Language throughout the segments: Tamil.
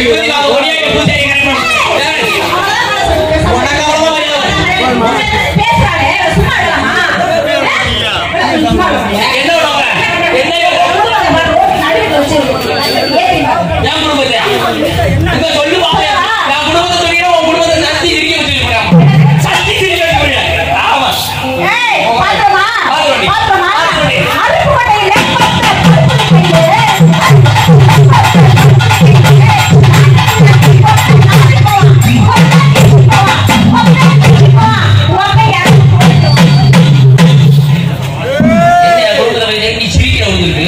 விபூதிக்காக ஓடியா இங்க பூஜையை கரெக்ட் பண்ணு. ஏய், உனக்கு அவ்வளவுதான் மரியாதை. என்ன உணவு? என்ன என் குடும்பத்தையா? இங்க சொல்லு பாப்பேன். நான் குடும்பத்தை சொல்லிக்கிறேன், உன் குடும்பத்தை சத்தி இறுக்கி வச்சிருக்கிறேன். சத்தி இறுக்கி வச்சிருக்கிறேன். ஆமா. என்ன என் குடும்பத்தை பத்தி நீ சிரிக்கிற உங்களுக்கு?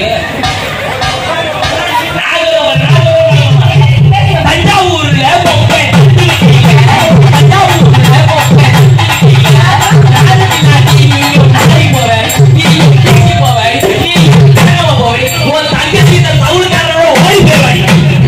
நாகரகம், நாகரகம். தஞ்சாவூர்ல பொப்பை. தஞ்சாவூர்ல பொப்பை. நாளைக்கு நீயும் நாளைக்கு போவ. நீயும் திருச்சி போவ. நீயும் கனவு போவ. உன் தங்கச்சி இந்த தவுளுக்காரனோட ஓடி போயிடுவாடி.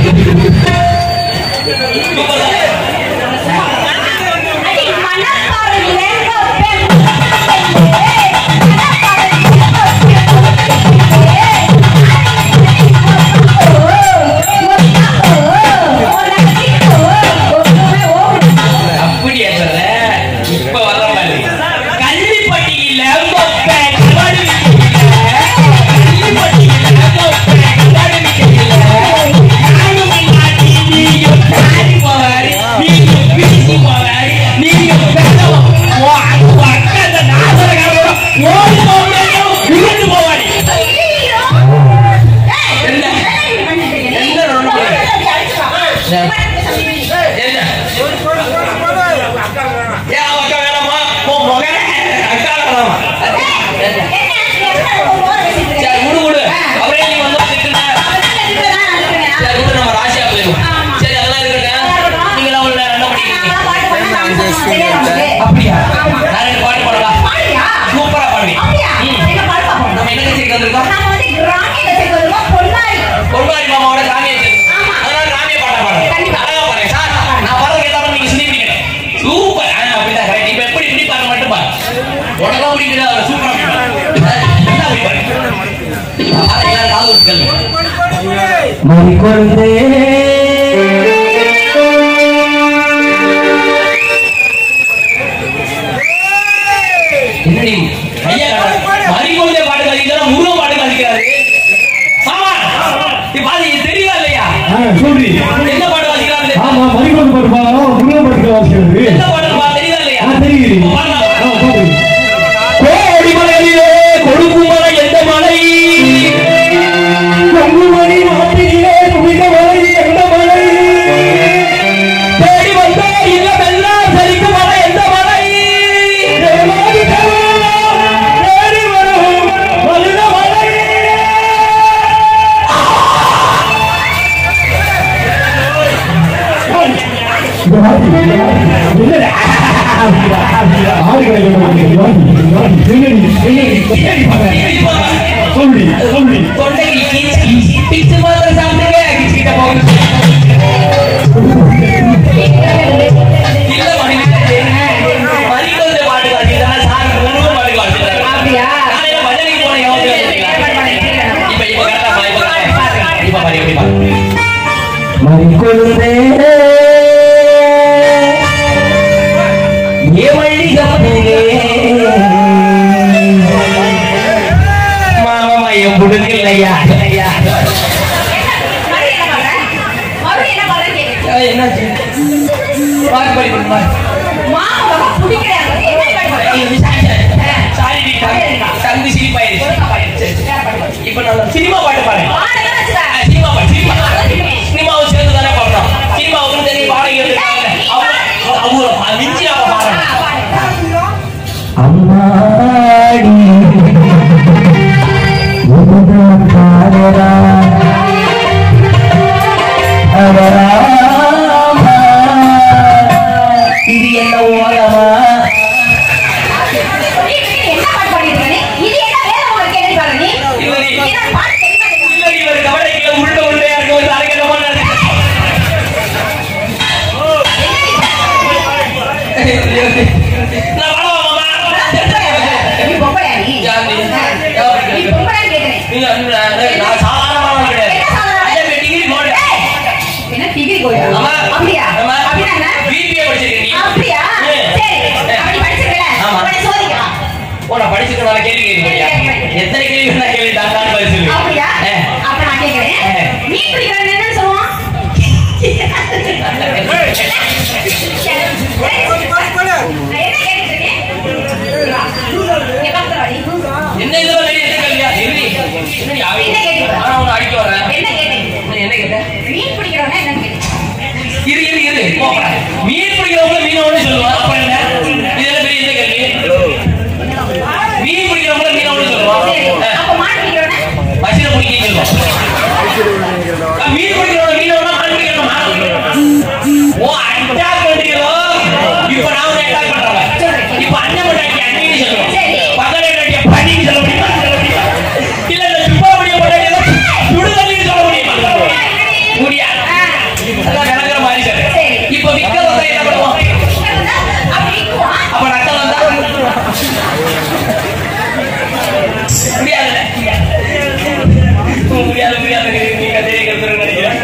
அப்படியா சொல்ற? இப்ப வர்ற மாதிரி. கள்ளிப்பட்டியில பொப்பை, கபாடி விக்கிறீங்க. கள்ளிப்பட்டியில பொப்பை, கபாடி விக்கிறீங்க. நானும் இல்லாட்டி நீயும் நாடி போவாரு. நீயும் வீசி போவாரு. நீயும் பெத்தவன். உன் அக்கு அக்கா இந்த நாசரகாரோட ஓடி போவாரு. விழுந்து போவாரு. என்ன? என்ன ரொம்ப? என்ன? ஏன் அவன் அக்கா வேணாமா? உன் மகன் அக்கா வேணாமா? சரி, விடு, விடு. அவரே நீ வந்து திட்டுன. சரி, விடு, நம்ம ராசியா போயிருவோம். சரி, அதெல்லாம் இருக்கட்டும். நீங்களும் அவளை என்ன பண்ணிக்கிறீங்க? அப்படியா? நான் ரெண்டு பாட்டு பாடவா? சூப்பரா பாடுவீங்க. ம். நம்ம என்ன கட்சிக்கு வந்திருக்கோம்? பொன்வாரி மாமாவோட சாமியை வச்சிருக்கோம். அதனால சாமியை பாட பாடுறேன். அழகா பாடுறேன். சார், நான் பாடுறதுக்கு ஏத்தாப்புல நீங்க சொல்லி பிடிக்கணும். சூப்பர். ஆ, அப்படிதான் correct. இப்ப எப்படி இப்படி பாருங்க மட்டும் பாரு. உனக்கெல்லாம் பிடிக்குதா? அவரை சூப்பரா பிடிக்கும். நல்லா அப்படி பாரு. அதை எல்லாரும் காது கொடுத்து கேளுங்க. மறிக்கொழுந்தே என்னடி? ஐயா, மறிக்கொழுந்தே பாட்டு கழிக்கிறாரா, முருகன் பாட்டு கழிக்கிறாரு. சாமா, இது பாரு, இது தெரியுதா இல்லையா? சொல்றி என்ன பாட்டு வாசிக்கிறாரு? ஆமா மறிக்கொண்டு பாட்டு பாடுறோம் முருகன் பாட்டு வாசிக்கிறது என்ன பாட்டு பா- தெரியுதா இல்லையா? ஆ தெரியுது பாடலாம். ஆ சொல்றி கோடி மலையிலே கொடுக்கும் மலை எந்த மலை கங்குமணி நாட்டிலே துணித மலை எந்த மலை தேடி வந்த இல்லமெல்லாம் செழிக்கும் மலை எந்த மலை தேவாதி தேவா, தேடி வரும் மனித மலை இந்த வாட்டி, இந்த வாட்டி, என்னடா? ஆறு கிடைக்க மாட்டேங்குது. என்னடி, என்னடி, என்னடி பாக்க? சொல்றி, சொல்றி. தொண்டைக்கு கீச்சு பிச்சு மாத்திரம் சாப்பிட்டுங்க கிச்சிக்கிட்ட போகுது இல்ல மணி மறிக்கொழுந்து பாட்டு வாசிக்கிறதா சாமி முருகன் பாட்டு வாசிக்கிறாரு காலையில பஜனைக்கு போன யோகத்துல இப்ப இப்ப கரெக்டா பா, இப்ப கரெக்டா. இப்ப பாரு இப்படி பாரு மறிக்கொழுந்தே ஏ மல்லிகப்பூவே மாமமையும் புடுங்கில்லையா என்னாச்சு பாரு பாரு பாரு, பாரு சாரி தங்கு சிரிப்பாயிருச்சு இப்ப நான் சினிமா பாட்டு பாருங்க சினிமா பாட்டு சினிமா சினிமாவை சேர்ந்து தானே பாடுறோம் சினிமாவுக்கு தெரியும் பாடகர்கள் இருக்காங்க அவங்க அவங்க மிஞ்சி அவ பாடுறோம் அம்மாடி இதுதான் காதலா அவராமா இது படிச்சுட்டு வர கேள்வி கேட்குறியா எத்தனை கேள்வி வேணா கேள்வி தான் தான் பதில் சொல்லு அப்படியா ஆ. அப்ப நான் கேக்குறேன் ஆ. மீன் பிடிக்கிறவன் என்னன்னு சொல்லுவான் என்ன கேட்டுட்டு இருக்கேன்? இங்க பக்கத்துல வாடி. என்ன இதெல்லாம் வெளிய என்ன கேள்வியா எதிரி என்னடி அவன் என்ன கேட்டீங்க? ஆனா உன்னை அடிக்க வரேன் என்ன கேட்டீங்க? என்ன கேட்ட மீன் பிடிக்கிறவனா என்னன்னு கேட்டீங்க? இரு இரு இரு போப்பா மீன் பிடிக்கிறவங்க மீனவனே சொல்லுவான் அப்புறம் என்ன இதெல்லாம் பெரிய என்ன கேள்வி மீன் பிடிக்கிறவங்க மீனவனே சொல்லுவான் சரி. ஆ. அப்ப மான் பிடிக்கிறவனா? பசில பிடிக்க சொல்லுவான் ஆ, மீன் பிடிக்கிறவங்க மீனவனா மான் பிடிக்கிறவனா ஓ அட்டாக் பண்றீங்களோ இப்ப நான் உன்னை அட்டாக் பண்றவன் இப்ப அண்ணன் பொண்டாட்டி அண்ணின்னு சொல்லுவோம் சரி. பகல் பொண்டாட்டி பண்ணின்னு சொல்ல முடியுமா சொல்ல முடியுமா இல்ல இந்த சுப்பா முடிய பொண்டாட்டி சுடுதண்ணின்னு சொல்ல முடியுமா முடியாது ஆ. அதான் விளங்குற மாதிரி சார் சரி. இப்ப விக்க வந்தா என்ன பண்ணுவோம் பிடிக்கிறவனா? அப்படி இருக்குவான். அப்ப ரத்தம் வந்தா முடியாது முடியாது முடியாது நீங்க அதே கருத்து நினைக்கிறேன்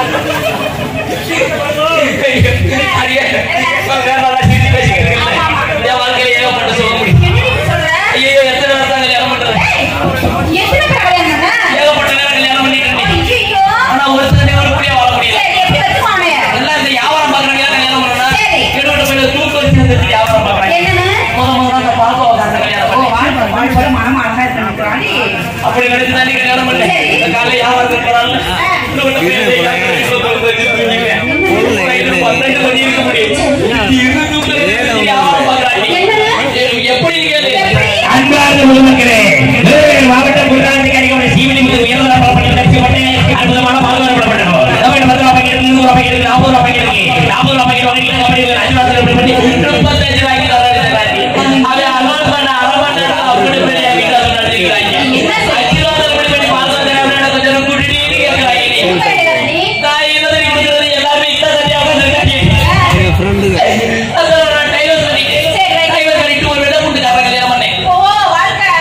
அடியே, வேற நல்லா சிரிச்சு பேசிக்கிறீங்க. என் வாழ்க்கையில ஏகப்பட்ட சுகம் முடியும். என்னடி சொல்ற? ஐயையோ, எத்தனை நேரம் தான் கல்யாணம் பண்றது? ஏய், எத்தனை பேர் கல்யாணம் பண்ண? ஏகப்பட்ட நேரம் கல்யாணம் பண்ணிட்டு இருந்தேன். ஐயையோ. ஆனா ஒருத்தர் நேரம் கூடயே வாழ முடியல. சரி, எப்படி வச்சுக்குவானே? எல்லாம் இந்த வியாபாரம் பார்க்கறவங்க எல்லாம் கல்யாணம் பண்ணணும்னா, சரி. எடுபட்ட போய் தூக்கு வச்சு வந்துட்டு வியாபாரம் பார்க்கறாங்க. என்னன்னு? முத முதல்ல அந்த பால்கோவாக்காரனை கல்யாணம் ஓ, பண்ணேன். வாழ்க்கை, வாழ்க்கை, மனமா அழகா இருக்கிறாடி. அப்படி நினைச்சு தான் நீ கல்யாணம் பண்ணேன். சரி. இந்த காலையில வியாபாரத்துக்கு போனாலும், எடுபட்ட போய் அந்த வியாபாரம் தூக்கு வச்சு தூக்கிடுவேன். நைட்டு பன்னெண்டு மணி இருக்க முடியும். இரு தூக்குல இருந்து வியாபாரம் பார்க்கறாங்க. என்னன்னு? எப்படி கேளு எப்படி? அன்பார்ந்த பொதுமக்களே வேலூர் மாவட்ட குற்றாலத்துக்கான சீவனி முதல் உயர்ந்த பலப்பட்ட லட்சியப்பட்டு அற்புதமான பாதுகாக்கப்படப்பட்டது தமிழ் பத்து ரூபாய் இருக்கு நூறு ரூபாய் இருக்கு நாற்பது ரூபாய் இருக்கு நாற்பது ரூபாய் இருக்கு அப்படி இருக்கு அஞ்சு ரூபாய் இருக்கு அப்படி முப்பத்தஞ்சு ரூபாய்க்கு தராங்க அது அலோன் பண்ண அரை மணி நேரம் அப்படி பெரிய வீட்டில் நடத்திக்கிறாங்க அஞ்சு ரூபாய் அப்படி பண்ணி பாதுகாத்து நேரம் கொஞ்சம் கூட்டிட்டு கேட்கிறாங்க என்ன கிடையாது நீ? நான் என்ன தெரியும் கொடுக்குறது எல்லாமே இந்த தனியாக உட்காந்துருக்காங்க அதோட டைவர் பண்ணிட்டு டைவர் பண்ணிட்டு ஒரு விட கூட்டு கல்யாணம் பண்ணேன் ஓ, வாழ்க்கை.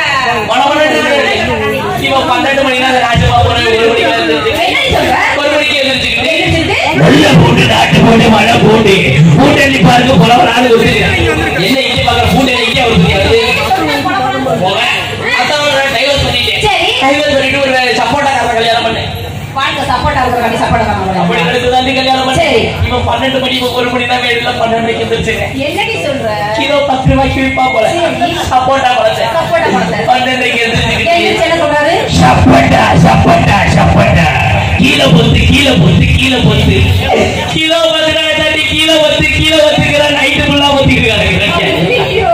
இவன் பன்னெண்டு மணி தான் ராஜமா போன ஒரு மணிக்கு எழுந்திருச்சு. என்னடி சொல்ற? ஒரு மணிக்கு எழுந்திருச்சுக்கிட்டு எழுந்திருச்சுட்டு? வெள்ள போட்டு நாட்டு போட்டு மழை போட்டு பூண்டெல்லி பார்க்க புலவராது என்ன இங்கே பார்க்குற பூண்டெல்லி இங்கே அவர் தெரியாது போக அதான் டைவர்ஸ் பண்ணிட்டேன் சரி. டைவர்ஸ் பண்ணிட்டு ஒரு சப்போட்டாக்காரன் கல்யாணம் பண்ணேன் வாழ்க்கை support ஆகுறதுக்காண்டி support ஆகுறாங்க. அப்படி நடந்து தாண்டி கல்யாணம் சரி. பண்ணேன் இவன் பன்னெண்டு மணி ஒரு மணி தான் வேலை பன்னெண்டுக்கு எழுந்திருச்சுங்க என்னடி சொல்ற? கிலோ பத்து ரூபாய்க்கு விற்பா போல சரி. சப்போட்டா பழத்தை சப்போட்டா பழத்தை. பன்னெண்டுக்கு எழுந்திருச்சுக்கிட்டு எழுந்திருச்சு என்ன சொல்றாரு? சப்பட்டா சப்பட்டா சப்பட்டா கீழே பொத்து கீழே பொத்து கீழே பொத்து கிலோ பத்து தண்ணி கீழே பொத்து கீழே பொத்துக்கிற நைட்டு ஃபுல்லா பொத்திக்கிறாங்க ஐயோ.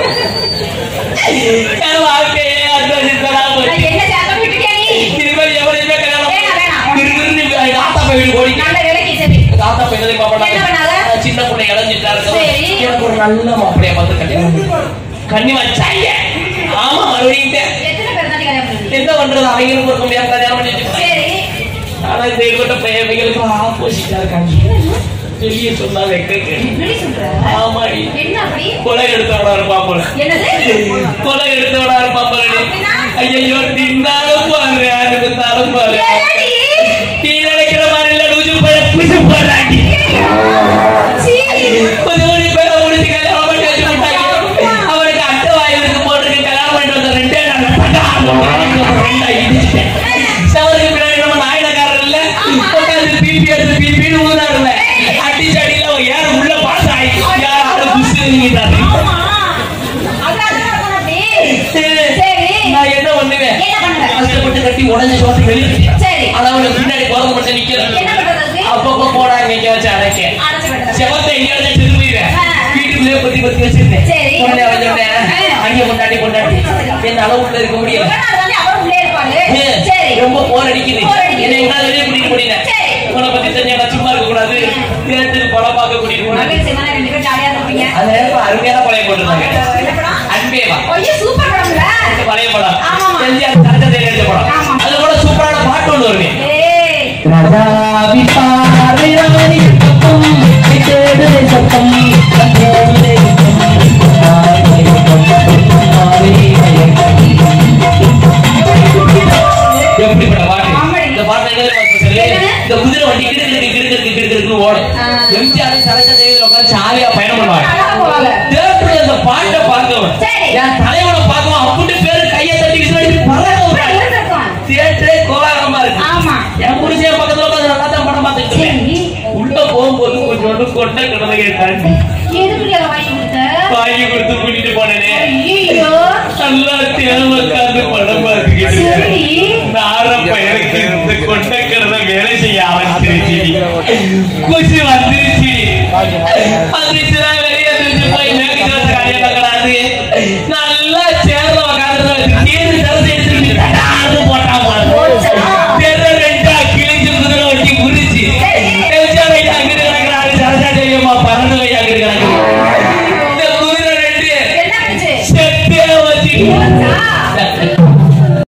என் வாழ்க்கையே அர்த்தம் நான் போச்சு என்ன சேத்தம் விட்டுட்டியா நீ? திரும்பி எவரையுமே கல்யாணம் வேணாம், வேணாம். திரும்பி தாத்தா பையன் ஓடி நல்ல வேலைக்கு சரி. தாத்தா பையன் என்ன பண்ணாங்க? பண்ணாங்க சின்ன பிள்ளை இழந்துட்டா சரி. இருக்கும் எனக்கு ஒரு நல்ல மாப்பிளைய பார்த்து கல்யாணம் கண்ணி வச்சாங்க ஆமா மறுபடியும் எத்தனை பேர் தாண்டி கல்யாணம் பண்ணீங்க? என்ன பண்றது அவங்களுக்கு ஒரு முடியாம கல்யாணம் பண்ணி வச்சுக்கிறாங்க சரி. ஆனா இந்த எங்கள்கிட்ட பையன்களுக்கு ஆப்போசிட்டா இருக்காங்க வெளியே சொன்னா வெக்க என்னடி சொல்ற? ஆமாடி என்ன அப்படி? கொலை எடுத்தவனா இருப்பா போல என்னது? கொலை எடுத்தவனா இருப்பா போல அப்படின்னா? ஐயோ தின்னாலும் பாரு யாரு இருந்தாலும் பாரு என்னடி? நீ நினைக்கிற மாதிரி இல்ல லூசு பழ புசு போடுறாண்டி சீ. கொஞ்சம் ஓடி போய் முடிச்சு கல்யாணம் பண்ணி வச்சு விட்டாங்க அவனுக்கு அட்டை வாயிலுக்கு போட்டிருக்கு கல்யாணம் பண்ணிட்டு வந்த ரெண்டே நாள் பட்டா ரெண்டா இடிச்சிட்டேன் சவருக்கு பின்னாடி நம்ம நாயனக்காரர் இல்ல உட்காந்து பீப்பி எடுத்து பீப்பின்னு ஊதாருல அடிச்சு அடியில அவன் யார் உள்ள பாஸ் ஆயிடுச்சு யார் ஆளு புசுங்கிறாரு ஆமா. அதான் அதான் இருக்கணும் அப்படி. சரி. நான் என்ன பண்ணுவேன் என்ன பண்ணுவ? கஷ்டப்பட்டு கட்டி உடஞ்ச சோத்து வெளியிட்டேன் சரி. ஆனா அவனுக்கு பின்னாடி குழந்தை மட்டும் நிக்கிறேன் என்ன பண்றது? அப்பப்போ போடா இங்க வச்சு அடைக்க அடைச்சு விடுறது. செவத்தை எங்க வச்சு திரும்பிடுவேன் ஆ. வீட்டுக்குள்ளே பத்தி பத்தி வச்சிருந்தேன் சரி. உடனே அவன் சொன்னேன் ஆ. அங்கே கொண்டாடி கொண்டாடி என் அளவுக்குள்ள இருக்க முடியல இவ்வளவு நாள் தாண்டி அவரும் உள்ளே இருப்பாரு. ஏ, சரி. ரொம்ப போர் அடிக்குது போர் அடிக்குது. என்னை எங்களால் வெளியே கூட்டிட்டு போனீங்க சரி. உன்னை பத்தி தெரிஞ்ச நான் சும்மா இருக்க கூடாது நேரத்துக்கு படம் பார்க்க கூட்டிட்டு போனேன் மகிழ்ச்சி தானே ரெண்டு பேரும் ஜாலியா இருப்பீங்க. அந்த நேரத்துல அருமையான பழைய போட்டுருந்தாங்க என்ன படம்? அன்பேவா ஐயோ, சூப்பர் படம்ல. இந்த பழைய படம் ஆமாமா. எம்ஜிஆர் தரத்தை எடுத்த படம் ஆமா. அது கூட சூப்பரான பாட்டு ஒன்று வருமே ஏய், ராஜாவி பார்வையாரி சத்தம் தேடுதே சத்தம் தேடுதே சத்தம் எப்படிப்பட்ட பாட்டு ஆமாடி. இந்த பாட்டு என்ன தெரியுமா ஸ்பெஷல்? இந்த குதிரை வண்டி கிடுக்கிடுக்கு கிடுக்கிடுக்கு கிடுக்கிடுக்கு ஓடும் ஆ. எம்ஜிஆர் சரத்த தேவியில் உட்காந்து ஜாலியா பயணம் பண்ணுவாங்க அழகா போவாங்க. தேட்டர்ல இந்த பாட்டை பார்க்கவும் சரி. என் தலைவனை பார்க்கவும் அப்படி ஒரு கொண்டை கடலை கேட்டாண்டி எதுக்கு அதை வாங்கி கொடுத்த வாங்கி கொடுத்து கூட்டிட்டு போனேனே ஐயோ நல்லா தேவை உட்கார்ந்து படம் பார்த்துக்கிட்டு சரி நார பயனுக்கு இந்த கொண்டை கடலை வேலை செய்ய ஆரம்பிச்சிருச்சு குசி வந்துருச்சு வந்துருச்சுன்னா வெளியே வந்துருச்சு போய் மேற்கு காலையில கலக்கலாது நல்லா சேர்ல உட்கார்ந்து கீழே தரத்தை எடுத்துக்கிட்டு தடார்னு போட்டா பாரு தெரு ரெண்டா கிழிஞ்சு குதிரை ஒட்டி முறிச்சு தெரிஞ்சா ரைட் அங்கிட்டு கிடக்குறாரு சரசா தெரியுமா பறந்து போய் அங்கிட்டு கிடக்குது இந்த குதிரை ரெண்டு என்ன பண்ணுச்சு செத்தே வச்சு போச்சா